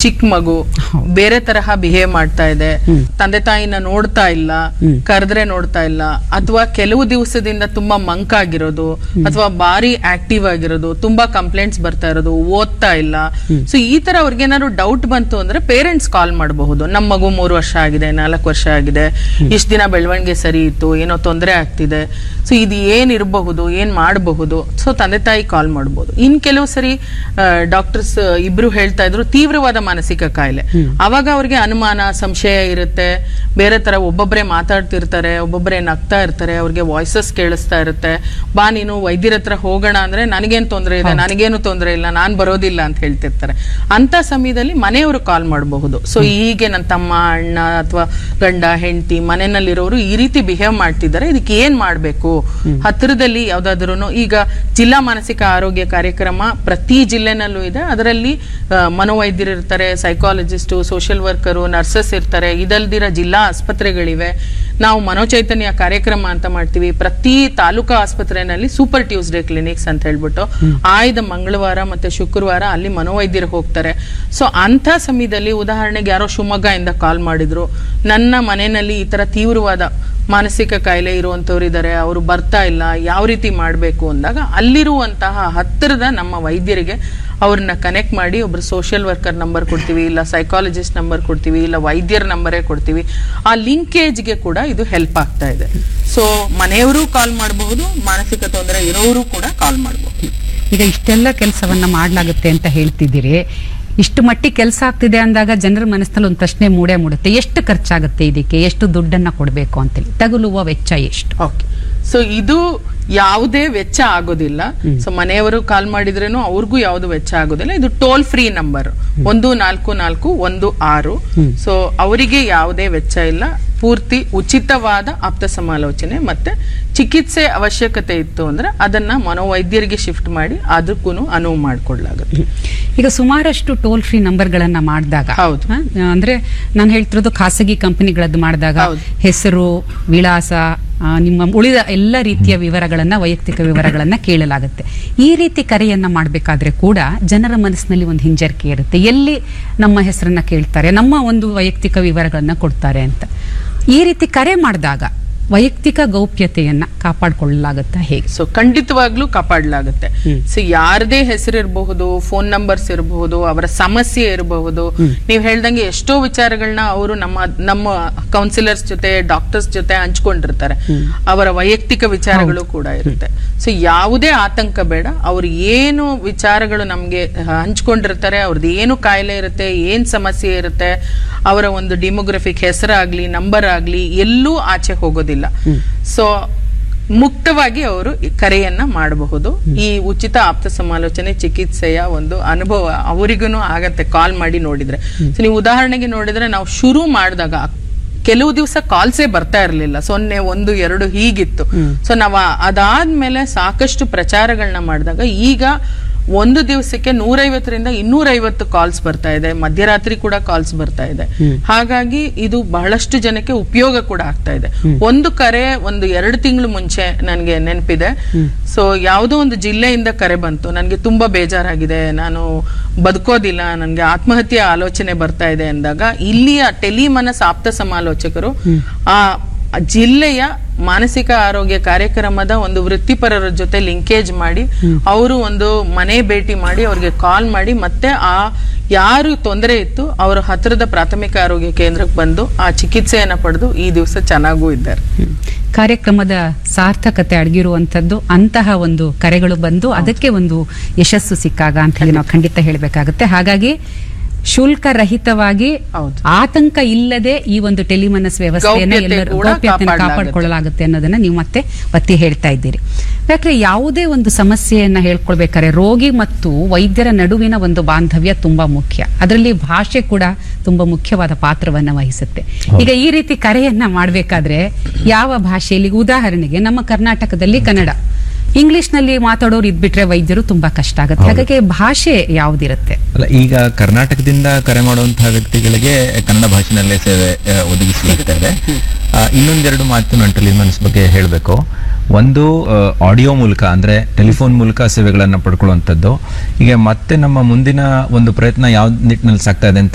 ಚಿಕ್ಕ ಮಗು ಬೇರೆ ತರಹ ಬಿಹೇವ್ ಮಾಡ್ತಾ ಇದೆ ತಂದೆ ತಾಯಿನ ನೋಡ್ತಾ ಇಲ್ಲ ಕರೆದ್ರೆ ನೋಡ್ತಾ ಇಲ್ಲ ಅಥವಾ ಕೆಲವು ದಿವಸದಿಂದ ತುಂಬಾ ಮಂಕ್ ಆಗಿರೋದು ಅಥವಾ ಭಾರಿ ಆಕ್ಟಿವ್ ಆಗಿರೋದು ತುಂಬಾ ಕಂಪ್ಲೇಂಟ್ಸ್ ಬರ್ತಾ ಇರೋದು ಓದ್ತಾ ಇಲ್ಲ ಸೊ ಈ ತರ ಅವ್ರಿಗೆ ಏನಾದ್ರು ಡೌಟ್ ಬಂತು ಅಂದ್ರೆ ಪೇರೆಂಟ್ಸ್ ಕಾಲ್ ಮಾಡಬಹುದು ನಮ್ಮ ಮಗು ಮೂರು ವರ್ಷ ಆಗಿದೆ ನಾಲ್ಕು ವರ್ಷ ಆಗಿದೆ ಇಷ್ಟ ದಿನ ಬೆಳವಣಿಗೆ ಸರಿ ಇತ್ತು ಏನೋ ತೊಂದರೆ ಆಗ್ತಿದೆ ಸೊ ಇದು ಏನ್ ಇರಬಹುದು ಏನ್ ಮಾಡಬಹುದು ಸೊ ತಂದೆ ತಾಯಿ ಕಾಲ್ ಮಾಡಬಹುದು ಇನ್ ಕೆಲವು ಸರಿ ಡಾಕ್ಟರ್ಸ್ ಇಬ್ರು ಹೇಳ್ತಾ ಇದ್ರು ತೀವ್ರವಾದ ಮಾನಸಿಕ ಕಾಯಿಲೆ ಅವಾಗ ಅವ್ರಿಗೆ ಅನುಮಾನ ಸಂಶಯ ಇರುತ್ತೆ ಬೇರೆ ತರ ಒಬ್ಬೊಬ್ಬರೇ ಮಾತಾಡ್ತಿರ್ತಾರೆ ಒಬ್ಬೊಬ್ಬರೇ ನಗ್ತಾ ಇರ್ತಾರೆ ಅವ್ರಿಗೆ ವಾಯ್ಸಸ್ ಕೇಳಿಸ್ತಾ ಇರುತ್ತೆ ಬಾ ನೀನು ವೈದ್ಯರ ಹತ್ರ ಹೋಗೋಣ ಅಂದ್ರೆ ನನಗೇನು ತೊಂದರೆ ಇದೆ ನನಗೇನು ತೊಂದರೆ ಇಲ್ಲ ನಾನ್ ಬರೋದಿಲ್ಲ ಅಂತ ಹೇಳ್ತಿರ್ತಾರೆ ಅಂತ ಸಮಯದಲ್ಲಿ ಮನೆಯವರು ಕಾಲ್ ಮಾಡಬಹುದು ಸೊ ಹೀಗೆ ನನ್ನ ತಮ್ಮ ಅಣ್ಣ ಅಥವಾ ಗಂಡ ಹೆಂಡತಿ ಮನೆಯಲ್ಲಿರೋರು ಈ ರೀತಿ ಬಿಹೇವ್ ಮಾಡ್ತಿದ್ದಾರೆ ಇದಕ್ಕೆ ಏನ್ ಮಾಡ್ಬೇಕು ಹತ್ತಿರದಲ್ಲಿ ಯಾವ್ದಾದ್ರು ಈಗ ಜಿಲ್ಲಾ ಮಾನಸಿಕ ಆರೋಗ್ಯ ಕಾರ್ಯಕ್ರಮ ಪ್ರತಿ ಜಿಲ್ಲೆನಲ್ಲೂ ಇದೆ ಅದರಲ್ಲಿ ಆ, ಮನೋವೈದ್ಯರು ಇರ್ತಾರೆ ಸೈಕಾಲಜಿಸ್ಟು ಸೋಷಿಯಲ್ ವರ್ಕರು ನರ್ಸಸ್ ಇರ್ತಾರೆ ಇದಲ್ದಿರ ಜಿಲ್ಲಾ ಆಸ್ಪತ್ರೆಗಳಿವೆ ನಾವು ಮನೋಚೈತನ್ಯ ಕಾರ್ಯಕ್ರಮ ಅಂತ ಮಾಡ್ತೀವಿ ಪ್ರತಿ ತಾಲೂಕಾ ಆಸ್ಪತ್ರೆನಲ್ಲಿ ಸೂಪರ್ ಟ್ಯೂಸ್ಡೇ ಕ್ಲಿನಿಕ್ಸ್ ಅಂತ ಹೇಳ್ಬಿಟ್ಟು ಆಯ್ದ ಮಂಗಳವಾರ ಮತ್ತೆ ಶುಕ್ರವಾರ ಅಲ್ಲಿ ಮನೋವೈದ್ಯರು ಹೋಗ್ತಾರೆ ಸೊ ಅಂತ ಸಮಯದಲ್ಲಿ ಉದಾಹರಣೆಗೆ ಯಾರೋ ಶಿವಮೊಗ್ಗದಿಂದ ಕಾಲ್ ಮಾಡಿದ್ರು ನನ್ನ ಮನೆಯಲ್ಲಿ ಈ ತರ ತೀವ್ರವಾದ ಮಾನಸಿಕ ಕಾಯಿಲೆ ಇರುವಂತವ್ರು ಇದ್ದಾರೆ ಅವರು ಬರ್ತಾ ಇಲ್ಲ ಯಾವ ರೀತಿ ಮಾಡಬೇಕು ಅಂದಾಗ ಅಲ್ಲಿರುವಂತಹ ಹತ್ತಿರದ ನಮ್ಮ ವೈದ್ಯರಿಗೆ ಅವ್ರನ್ನ ಕನೆಕ್ಟ್ ಮಾಡಿ ಒಬ್ರು ಸೋಷಿಯಲ್ ವರ್ಕರ್ ನಂಬರ್ ಕೊಡ್ತೀವಿ ಇಲ್ಲ ಸೈಕಾಲಜಿಸ್ಟ್ ನಂಬರ್ ಕೊಡ್ತೀವಿ ಇಲ್ಲ ವೈದ್ಯರ ನಂಬರೇ ಕೊಡ್ತೀವಿ ಆ ಲಿಂಕೇಜ್ಗೆ ಕೂಡ ಇದು ಹೆಲ್ಪ್ ಆಗ್ತಾ ಇದೆ ಸೊ ಮನೆಯವರು ಕಾಲ್ ಮಾಡಬಹುದು ಮಾನಸಿಕ ತೊಂದರೆ ಇರೋರು ಕೂಡ ಕಾಲ್ ಮಾಡಬಹುದು ಈಗ ಇಷ್ಟೆಲ್ಲ ಕೆಲಸವನ್ನ ಮಾಡಲಾಗುತ್ತೆ ಅಂತ ಹೇಳ್ತಿದ್ದೀರಿ ಇಷ್ಟು ಮಟ್ಟಿಗೆ ಕೆಲಸ ಆಗ್ತಿದೆ ಅಂದಾಗ ಜನರ ಮನಸ್ಸಲ್ಲಿ ಒಂದು ಪ್ರಶ್ನೆ ಮೂಡೇ ಮೂಡುತ್ತೆ ಎಷ್ಟು ಖರ್ಚಾಗುತ್ತೆ ಇದಕ್ಕೆ ಎಷ್ಟು ದುಡ್ಡನ್ನ ಕೊಡಬೇಕು ಅಂತೇಳಿ ತಗುಲುವ ವೆಚ್ಚ ಎಷ್ಟು ಓಕೆ ಸೊ ಇದು ಯಾವುದೇ ವೆಚ್ಚ ಆಗೋದಿಲ್ಲ ಸೊ ಮನೆಯವರು ಕಾಲ್ ಮಾಡಿದ್ರೇನು ಅವ್ರಿಗೂ ಯಾವುದು ವೆಚ್ಚ ಆಗೋದಿಲ್ಲ ಇದು ಟೋಲ್ ಫ್ರೀ ನಂಬರ್ ಒಂದು ನಾಲ್ಕು ನಾಲ್ಕು ಒಂದು ಆರು ಸೊ ಅವರಿಗೆ ಯಾವುದೇ ವೆಚ್ಚ ಇಲ್ಲ ಪೂರ್ತಿ ಉಚಿತವಾದ ಆಪ್ತ ಸಮಾಲೋಚನೆ ಮತ್ತೆ ಚಿಕಿತ್ಸೆ ಅವಶ್ಯಕತೆ ಇತ್ತು ಅಂದ್ರೆ ಅದನ್ನ ಮನೋವೈದ್ಯರಿಗೆ ಶಿಫ್ಟ್ ಮಾಡಿ ಅದಕ್ಕೂ ಅನುವು ಮಾಡಿಕೊಡ್ಲಾಗುತ್ತೆ ಈಗ ಸುಮಾರಷ್ಟು ಟೋಲ್ ಫ್ರೀ ನಂಬರ್ಗಳನ್ನ ಮಾಡಿದಾಗ ಹೌದು. ಅಂದ್ರೆ ನಾನು ಹೇಳ್ತಿರೋದು ಖಾಸಗಿ ಕಂಪನಿಗಳದ್ದು ಮಾಡಿದಾಗ ಹೌದು. ಹೆಸರು ವಿಳಾಸ ಆ, ನಿಮ್ಮ ಉಳಿದ ಎಲ್ಲ ರೀತಿಯ ವಿವರಗಳನ್ನ ವೈಯಕ್ತಿಕ ವಿವರಗಳನ್ನ ಕೇಳಲಾಗುತ್ತೆ ಈ ರೀತಿ ಕರೆಯನ್ನ ಮಾಡಬೇಕಾದ್ರೆ ಕೂಡ ಜನರ ಮನಸ್ಸಿನಲ್ಲಿ ಒಂದು ಹಿಂಜರಿಕೆ ಇರುತ್ತೆ ಎಲ್ಲಿ ನಮ್ಮ ಹೆಸರನ್ನ ಕೇಳ್ತಾರೆ ನಮ್ಮ ಒಂದು ವೈಯಕ್ತಿಕ ವಿವರಗಳನ್ನ ಕೊಡ್ತಾರೆ ಅಂತ ಈ ರೀತಿ ಕರೆ ಮಾಡಿದಾಗ ವೈಯಕ್ತಿಕ ಗೌಪ್ಯತೆಯನ್ನ ಕಾಪಾಡಿಕೊಳ್ಳಲಾಗುತ್ತಾ ಹೇಗೆ ಸೊ ಖಂಡಿತವಾಗ್ಲೂ ಕಾಪಾಡಲಾಗುತ್ತೆ ಸೊ ಯಾರದೇ ಹೆಸರಿರಬಹುದು ಫೋನ್ ನಂಬರ್ಸ್ ಇರಬಹುದು ಅವರ ಸಮಸ್ಯೆ ಇರಬಹುದು ನೀವು ಹೇಳ್ದಂಗೆ ಎಷ್ಟೋ ವಿಚಾರಗಳನ್ನ ಅವರು ನಮ್ಮ ನಮ್ಮ ಕೌನ್ಸಿಲರ್ಸ್ ಜೊತೆ ಡಾಕ್ಟರ್ಸ್ ಜೊತೆ ಹಂಚ್ಕೊಂಡಿರ್ತಾರೆ ಅವರ ವೈಯಕ್ತಿಕ ವಿಚಾರಗಳು ಕೂಡ ಇರುತ್ತೆ ಸೊ ಯಾವುದೇ ಆತಂಕ ಬೇಡ ಅವ್ರು ಏನು ವಿಚಾರಗಳು ನಮ್ಗೆ ಹಂಚ್ಕೊಂಡಿರ್ತಾರೆ ಅವ್ರದ್ದು ಏನು ಕಾಯಿಲೆ ಇರುತ್ತೆ ಏನ್ ಸಮಸ್ಯೆ ಇರುತ್ತೆ ಅವರ ಒಂದು ಡಿಮೋಗ್ರಫಿಕ್ ಹೆಸರಾಗ್ಲಿ ನಂಬರ್ ಆಗ್ಲಿ ಎಲ್ಲೂ ಆಚೆ ಹೋಗೋದಿಲ್ಲ ಸೊ ಮುಕ್ತವಾಗಿ ಅವರು ಈ ಕರೆಯನ್ನ ಮಾಡಬಹುದು ಈ ಉಚಿತ ಆಪ್ತ ಸಮಾಲೋಚನೆ ಚಿಕಿತ್ಸೆಯ ಒಂದು ಅನುಭವ ಅವರಿಗೂ ಆಗತ್ತೆ ಕಾಲ್ ಮಾಡಿ ನೋಡಿದ್ರೆ ಸೊ ನೀವು ಉದಾಹರಣೆಗೆ ನೋಡಿದ್ರೆ ನಾವು ಶುರು ಮಾಡಿದಾಗ ಕೆಲವು ದಿವಸ ಕಾಲ್ಸೇ ಬರ್ತಾ ಇರಲಿಲ್ಲ ಸೊನ್ನೆ ಒಂದು ಎರಡು ಹೀಗಿತ್ತು ಸೊ ನಾವು ಅದಾದ್ಮೇಲೆ ಸಾಕಷ್ಟು ಪ್ರಚಾರಗಳನ್ನ ಮಾಡಿದಾಗ ಈಗ ಒಂದು ದಿವಸಕ್ಕೆ ನೂರೈವತ್ತರಿಂದ ಇನ್ನೂರೈವತ್ತು ಕಾಲ್ಸ್ ಬರ್ತಾ ಇದೆ ಮಧ್ಯರಾತ್ರಿ ಕೂಡ ಕಾಲ್ಸ್ ಬರ್ತಾ ಇದೆ ಹಾಗಾಗಿ ಇದು ಬಹಳಷ್ಟು ಜನಕ್ಕೆ ಉಪಯೋಗ ಕೂಡ ಆಗ್ತಾ ಇದೆ ಒಂದು ಕರೆ ಒಂದು ಎರಡು ತಿಂಗಳು ಮುಂಚೆ ನನಗೆ ನೆನಪಿದೆ ಸೊ ಯಾವುದೋ ಒಂದು ಜಿಲ್ಲೆಯಿಂದ ಕರೆ ಬಂತು ನನಗೆ ತುಂಬಾ ಬೇಜಾರಾಗಿದೆ ನಾನು ಬದುಕೋದಿಲ್ಲ ನನಗೆ ಆತ್ಮಹತ್ಯೆ ಆಲೋಚನೆ ಬರ್ತಾ ಇದೆ ಅಂದಾಗ ಇಲ್ಲಿಯ ಟೆಲಿಮನಸ್ ಆಪ್ತ ಸಮಾಲೋಚಕರು ಆ ಜಿಲ್ಲೆಯ ಮಾನಸಿಕ ಆರೋಗ್ಯ ಕಾರ್ಯಕ್ರಮದ ಒಂದು ವೃತ್ತಿಪರರ ಜೊತೆ ಲಿಂಕೇಜ್ ಮಾಡಿ ಅವರು ಒಂದು ಮನೆ ಭೇಟಿ ಮಾಡಿ ಅವ್ರಿಗೆ ಕಾಲ್ ಮಾಡಿ ಮತ್ತೆ ಆ ಯಾರು ತೊಂದರೆ ಇತ್ತು ಅವರ ಹತ್ತಿರದ ಪ್ರಾಥಮಿಕ ಆರೋಗ್ಯ ಕೇಂದ್ರಕ್ಕೆ ಬಂದು ಆ ಚಿಕಿತ್ಸೆಯನ್ನ ಪಡೆದು ಈ ದಿವಸ ಚೆನ್ನಾಗೂ ಇದ್ದಾರೆ ಕಾರ್ಯಕ್ರಮದ ಸಾರ್ಥಕತೆ ಅಡಗಿರುವಂತದ್ದು ಅಂತಹ ಒಂದು ಕರೆಗಳು ಬಂದು ಅದಕ್ಕೆ ಒಂದು ಯಶಸ್ಸು ಸಿಕ್ಕಾಗ ಅಂತ ಹೇಳಿ ನಾವು ಖಂಡಿತ ಹೇಳಬೇಕಾಗುತ್ತೆ ಹಾಗಾಗಿ ಶುಲ್ಕ ರಹಿತವಾಗಿ ಹೌದು. ಆತಂಕ ಇಲ್ಲದೆ ಈ ಒಂದು ಟೆಲಿಮನಸ್ ವ್ಯವಸ್ಥೆಯನ್ನ ಗೌಪ್ಯತೆ ಎಲ್ಲರೂ ಕೂಡ ಗೌಪ್ಯತೆಯನ್ನು ಕಾಪಾಡಲಾಗುತ್ತೆ. ಕಾಪಾಡಿಕೊಳ್ಳಲಾಗುತ್ತೆ ಅನ್ನೋದನ್ನ ನೀವು ಮತ್ತೆ ಒತ್ತಿ ಹೇಳ್ತಾ ಇದ್ದೀರಿ ಯಾಕಂದ್ರೆ ಯಾವುದೇ ಒಂದು ಸಮಸ್ಯೆಯನ್ನ ಹೇಳ್ಕೊಳ್ಬೇಕಾದ್ರೆ ರೋಗಿ ಮತ್ತು ವೈದ್ಯರ ನಡುವಿನ ಒಂದು ಬಾಂಧವ್ಯ ತುಂಬಾ ಮುಖ್ಯ ಅದರಲ್ಲಿ ಭಾಷೆ ಕೂಡ ತುಂಬಾ ಮುಖ್ಯವಾದ ಪಾತ್ರವನ್ನ ವಹಿಸುತ್ತೆ ಈಗ ಈ ರೀತಿ ಕರೆಯನ್ನ ಮಾಡಬೇಕಾದ್ರೆ ಯಾವ ಭಾಷೆಯಲ್ಲಿ ಉದಾಹರಣೆಗೆ ನಮ್ಮ ಕರ್ನಾಟಕದಲ್ಲಿ ಕನ್ನಡ ಇಂಗ್ಲಿಷ್ ನಲ್ಲಿ ಮಾತಾಡೋರು ಇದ್ಬಿಟ್ರೆ ವೈದ್ಯರು ತುಂಬಾ ಕಷ್ಟ ಆಗುತ್ತೆ ಹಾಗಾಗಿ ಭಾಷೆ ಯಾವ್ದಿರುತ್ತೆ ಅಲ್ಲ ಈಗ ಕರ್ನಾಟಕದಿಂದ ಕರೆ ಮಾಡುವಂತಹ ವ್ಯಕ್ತಿಗಳಿಗೆ ಕನ್ನಡ ಭಾಷೆನಲ್ಲೇ ಸೇವೆ ಆ, ಒದಗಿಸಲಾಗ್ತಾ ಇದೆ ಆ, ಇನ್ನೊಂದೆರಡು ಮಾತು ನಾನು ಟೆಲಿಮನ್ಸ್ ಬಗ್ಗೆ ಹೇಳಬೇಕು ಒಂದು ಆಡಿಯೋ ಮೂಲಕ ಅಂದ್ರೆ ಟೆಲಿಫೋನ್ ಮೂಲಕ ಸೇವೆಗಳನ್ನು ಪಡ್ಕೊಳ್ಳುವಂಥದ್ದು ಈಗ ಮತ್ತೆ ನಮ್ಮ ಮುಂದಿನ ಒಂದು ಪ್ರಯತ್ನ ಯಾವ ನಿಟ್ಟಿನಲ್ಲಿ ಸಾಗ್ತಾ ಇದೆ ಅಂತ